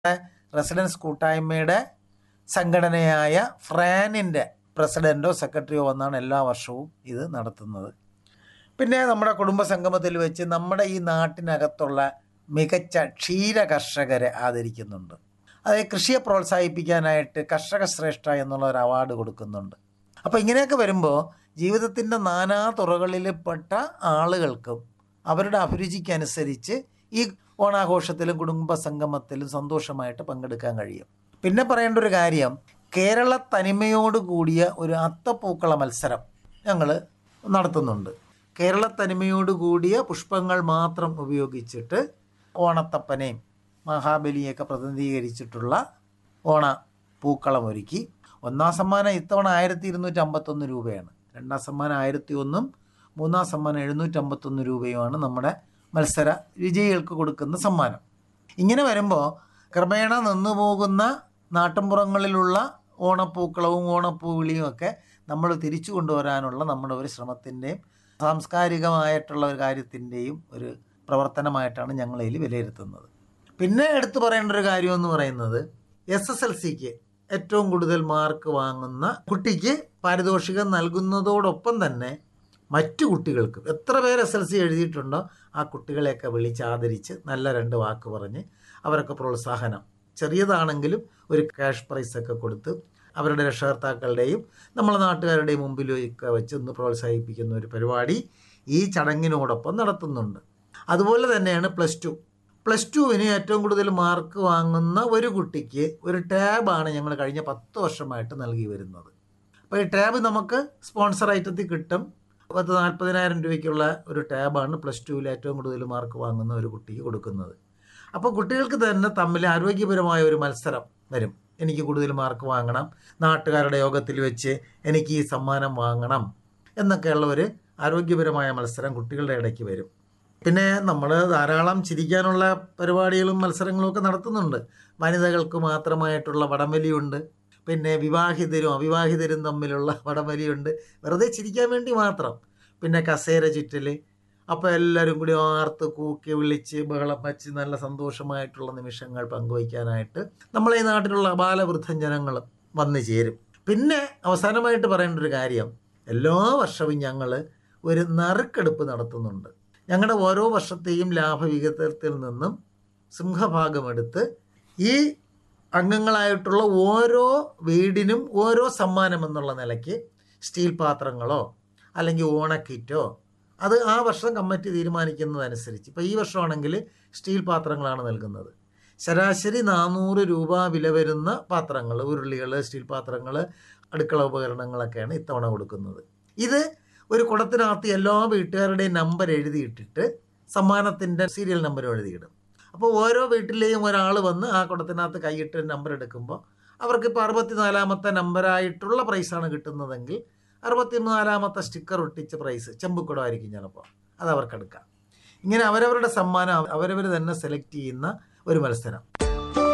residence കൂട്ടായ്മയുടെ സംഘടനയായ ഫ്രാനിൻ്റെ പ്രസിഡൻറ്റോ സെക്രട്ടറിയോ വന്നാണ് എല്ലാ വർഷവും ഇത് നടത്തുന്നത് പിന്നെ നമ്മുടെ കുടുംബ സംഗമത്തിൽ വെച്ച് നമ്മുടെ ഈ നാട്ടിനകത്തുള്ള മികച്ച ക്ഷീര കർഷകരെ ആദരിക്കുന്നുണ്ട് അതായത് കൃഷിയെ പ്രോത്സാഹിപ്പിക്കാനായിട്ട് കർഷക ശ്രേഷ്ഠ എന്നുള്ള ഒരു അവാർഡ് കൊടുക്കുന്നുണ്ട് അപ്പോൾ ഇങ്ങനെയൊക്കെ വരുമ്പോൾ ജീവിതത്തിൻ്റെ നാനാ തുറകളിൽപ്പെട്ട ആളുകൾക്കും അവരുടെ അഭിരുചിക്കനുസരിച്ച് ഈ ഓണാഘോഷത്തിലും കുടുംബ സംഗമത്തിലും സന്തോഷമായിട്ട് പങ്കെടുക്കാൻ കഴിയും പിന്നെ പറയേണ്ട ഒരു കാര്യം കേരള തനിമയോട് കൂടിയ ഒരു അത്തപ്പൂക്കള മത്സരം ഞങ്ങൾ നടത്തുന്നുണ്ട് കേരള തനിമയോട് കൂടിയ പുഷ്പങ്ങൾ മാത്രം ഉപയോഗിച്ചിട്ട് ഓണത്തപ്പനെയും മഹാബലിയൊക്കെ പ്രതിനിധീകരിച്ചിട്ടുള്ള ഓണ പൂക്കളം ഒരുക്കി ഒന്നാം സമ്മാനം ഇത്തവണ ആയിരത്തി ഇരുന്നൂറ്റി അമ്പത്തൊന്ന് രൂപയാണ് രണ്ടാം സമ്മാനം ആയിരത്തി ഒന്നും മൂന്നാം സമ്മാനം എഴുന്നൂറ്റി അമ്പത്തൊന്ന് രൂപയുമാണ് നമ്മുടെ മത്സര വിജയികൾക്ക് കൊടുക്കുന്ന സമ്മാനം ഇങ്ങനെ വരുമ്പോൾ ക്രമേണ നിന്നു പോകുന്ന നാട്ടിൻപുറങ്ങളിലുള്ള ഓണപ്പൂക്കളവും ഓണപ്പൂവിളിയും ഒക്കെ നമ്മൾ തിരിച്ചു കൊണ്ടുവരാനുള്ള നമ്മുടെ ഒരു ശ്രമത്തിൻ്റെയും സാംസ്കാരികമായിട്ടുള്ള ഒരു കാര്യത്തിൻ്റെയും ഒരു പ്രവർത്തനമായിട്ടാണ് ഞങ്ങൾ ഇതിൽ വിലയിരുത്തുന്നത് പിന്നെ എടുത്തു പറയേണ്ട ഒരു കാര്യം എന്ന് പറയുന്നത് എസ് എസ് എൽ സിക്ക് ഏറ്റവും കൂടുതൽ മാർക്ക് വാങ്ങുന്ന കുട്ടിക്ക് പാരിതോഷികം നൽകുന്നതോടൊപ്പം തന്നെ മറ്റു കുട്ടികൾക്കും എത്ര പേര് എസ് എൽ സി എഴുതിയിട്ടുണ്ടോ ആ കുട്ടികളെയൊക്കെ വിളിച്ച് ആദരിച്ച് നല്ല രണ്ട് വാക്ക് പറഞ്ഞ് അവരൊക്കെ പ്രോത്സാഹനം ചെറിയതാണെങ്കിലും ഒരു ക്യാഷ് പ്രൈസൊക്കെ കൊടുത്ത് അവരുടെ രക്ഷകർത്താക്കളുടെയും നമ്മളെ നാട്ടുകാരുടെയും മുമ്പിലൊക്കെ വെച്ച് ഒന്ന് പ്രോത്സാഹിപ്പിക്കുന്ന ഒരു പരിപാടി ഈ ചടങ്ങിനോടൊപ്പം നടത്തുന്നുണ്ട് അതുപോലെ തന്നെയാണ് പ്ലസ് ടു പ്ലസ് ടുവിന് ഏറ്റവും കൂടുതൽ മാർക്ക് വാങ്ങുന്ന ഒരു കുട്ടിക്ക് ഒരു ടാബാണ് ഞങ്ങൾ കഴിഞ്ഞ പത്ത് വർഷമായിട്ട് നൽകി വരുന്നത് അപ്പോൾ ഈ ടാബ് നമുക്ക് സ്പോൺസർ ഐറ്റത്തിൽ കിട്ടും പത്ത് നാൽപ്പതിനായിരം രൂപയ്ക്കുള്ള ഒരു ടാബാണ് പ്ലസ് ടുവിൽ ഏറ്റവും കൂടുതൽ മാർക്ക് വാങ്ങുന്ന ഒരു കുട്ടിക്ക് കൊടുക്കുന്നത് അപ്പോൾ കുട്ടികൾക്ക് തന്നെ തമ്മിൽ ആരോഗ്യപരമായ ഒരു മത്സരം വരും എനിക്ക് കൂടുതൽ മാർക്ക് വാങ്ങണം നാട്ടുകാരുടെ യോഗത്തിൽ വെച്ച് എനിക്ക് ഈ സമ്മാനം വാങ്ങണം എന്നൊക്കെയുള്ള ഒരു ആരോഗ്യപരമായ മത്സരം കുട്ടികളുടെ ഇടയ്ക്ക് വരും പിന്നെ നമ്മൾ ധാരാളം ചിരിക്കാനുള്ള പരിപാടികളും മത്സരങ്ങളും ഒക്കെ നടത്തുന്നുണ്ട് വനിതകൾക്ക് മാത്രമായിട്ടുള്ള വടംവലിയുണ്ട് പിന്നെ വിവാഹിതരും അവിവാഹിതരും തമ്മിലുള്ള വടംവലിയുണ്ട് വെറുതെ ചിരിക്കാൻ വേണ്ടി മാത്രം പിന്നെ കസേര ചുറ്റൽ അപ്പോൾ എല്ലാവരും കൂടി ആർത്ത് കൂക്കി വിളിച്ച് ബഹളം വച്ച് നല്ല സന്തോഷമായിട്ടുള്ള നിമിഷങ്ങൾ പങ്കുവയ്ക്കാനായിട്ട് നമ്മളെ ഈ നാട്ടിലുള്ള ബാലവൃദ്ധം ജനങ്ങളും വന്നു ചേരും പിന്നെ അവസാനമായിട്ട് പറയേണ്ട ഒരു കാര്യം എല്ലാ വർഷവും ഞങ്ങൾ ഒരു നറുക്കെടുപ്പ് നടത്തുന്നുണ്ട് ഞങ്ങളുടെ ഓരോ വർഷത്തെയും ലാഭവിഹിതത്തിൽ നിന്നും സിംഹഭാഗമെടുത്ത് ഈ അംഗങ്ങളായിട്ടുള്ള ഓരോ വീടിനും ഓരോ സമ്മാനം എന്നുള്ള നിലയ്ക്ക് സ്റ്റീൽ പാത്രങ്ങളോ അല്ലെങ്കിൽ ഓണക്കിറ്റോ അത് ആ വർഷം കമ്മിറ്റി തീരുമാനിക്കുന്നതനുസരിച്ച് ഇപ്പോൾ ഈ വർഷമാണെങ്കിൽ സ്റ്റീൽ പാത്രങ്ങളാണ് നൽകുന്നത് ശരാശരി നാനൂറ് രൂപ വില വരുന്ന പാത്രങ്ങൾ ഉരുളികൾ സ്റ്റീൽ പാത്രങ്ങൾ അടുക്കള ഉപകരണങ്ങളൊക്കെയാണ് ഇത്തവണ കൊടുക്കുന്നത് ഇത് ഒരു കുടത്തിനകത്ത് എല്ലാ വീട്ടുകാരുടെയും നമ്പർ എഴുതിയിട്ടിട്ട് സമ്മാനത്തിൻ്റെ സീരിയൽ നമ്പർ എഴുതിയിടും അപ്പോൾ ഓരോ വീട്ടിലെയും ഒരാൾ വന്ന് ആ കുടത്തിനകത്ത് കൈയിട്ട് നമ്പർ എടുക്കുമ്പോൾ അവർക്ക് ഇപ്പോൾ അറുപത്തിനാലാമത്തെ നമ്പറായിട്ടുള്ള പ്രൈസാണ് കിട്ടുന്നതെങ്കിൽ അറുപത്തിനാലാമത്തെ സ്റ്റിക്കർ ഒട്ടിച്ച പ്രൈസ് ചെമ്പുക്കുടമായിരിക്കും ചിലപ്പോൾ അത് അവർക്ക് എടുക്കാം ഇങ്ങനെ അവരവരുടെ സമ്മാനം അവരവർ തന്നെ സെലക്ട് ചെയ്യുന്ന ഒരു മത്സരം